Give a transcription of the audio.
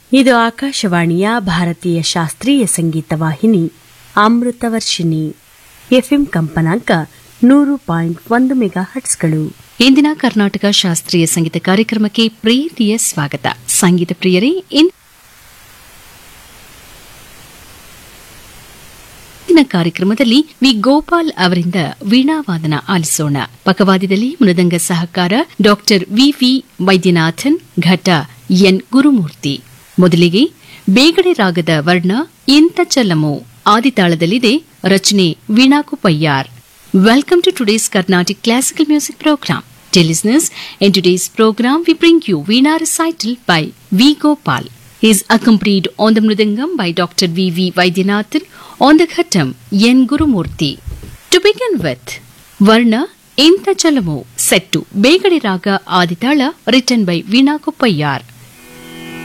ಇದು ಆಕಾಶವಾಣಿಯ ಭಾರತೀಯ ಶಾಸ್ತ್ರೀಯ ಸಂಗೀತ ವಾಹಿನಿ ಅಮೃತವರ್ಷಿಣಿ ಎಫ್ಎಂ ಕಂಪನಾಂಕ ನೂರು ಪಾಯಿಂಟ್ ಒಂದು ಮೆಗಾ ಹಟ್ಸ್ಗಳು ಇಂದಿನ ಕರ್ನಾಟಕ ಶಾಸ್ತ್ರೀಯ ಸಂಗೀತ ಕಾರ್ಯಕ್ರಮಕ್ಕೆ ಪ್ರೀತಿಯ ಸ್ವಾಗತ ಸಂಗೀತ ಪ್ರಿಯರೇ ಇಂದಿನ ಕಾರ್ಯಕ್ರಮದಲ್ಲಿ ವಿ ಗೋಪಾಲ್ ಅವರಿಂದ ವೀಣಾವಾದನ ಆಲಿಸೋಣ ಪಕವಾದ್ಯದಲ್ಲಿ ಮೃದಂಗ ಸಹಕಾರ ಡಾಕ್ಟರ್ ವಿವಿ ವೈದ್ಯನಾಥನ್ ಘಟ ಎನ್ ಗುರುಮೂರ್ತಿ ಮೊದಲಿಗೆ ಬೇಗಡೆ ರಾಗದ ವರ್ಣ ಇಂತ ಚಲಮು ಆದಿತಾಳದಲ್ಲಿದೆ ರಚನೆ Veena ಕುಪ್ಪಯ್ಯಾರ್ Welcome to today's Carnatic Classical Music Program. Dear listeners, in today's program we bring you Veena recital by V. Gopal. He is accompanied on the Mridangam by Dr. V. V. Vaidyanathan, on the Ghatam N. Gurumurthy. To begin with, Varna Inta Chalamu, set to Begadi Raga Aditala, written by Veena Kuppayar.